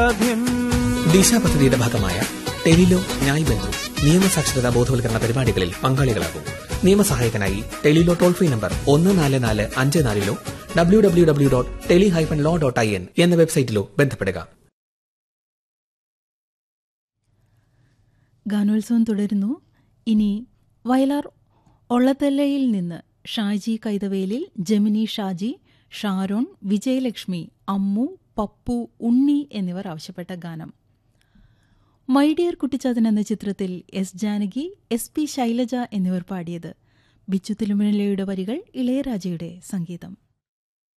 സാധ്യം ദിശ പദ്ധതിയുടെ ഭാഗമായ ടെലിലോ ന്യായ് ബന്ധു നിയമസാക്ഷരതാ ബോധവൽക്കരണ പരിപാടികളിൽ പങ്കാളികളാകും നിയമസഹായത്തിനായി ടെലിലോ ടോൾ ഫ്രീ നമ്പർ ഒന്ന് നാല് നാല് അഞ്ച് നാലിലോ W W W dot tele hyphen law dot I N എന്ന വെബ്സൈറ്റിലോ ബന്ധപ്പെടുക ഗാനോത്സവം തുടരുന്നു ഇനി വയലാർ ഒള്ളത്തല്ലയിൽ നിന്ന് ഷാജി കൈതവേലിൽ ജമിനി ഷാജി ഷാരോൺ വിജയലക്ഷ്മി അമ്മു പപ്പു ഉണ്ണി എന്നിവർ ആവശ്യപ്പെട്ട ഗാനം മൈ ഡിയർ കുട്ടിച്ചാത്തൻ എന്ന ചിത്രത്തിൽ S Janaki S P Shailaja എന്നിവർ പാടിയത് ബിച്ചു തിരുമലയുടെ വരികൾ ഇളയരാജയുടെ സംഗീതം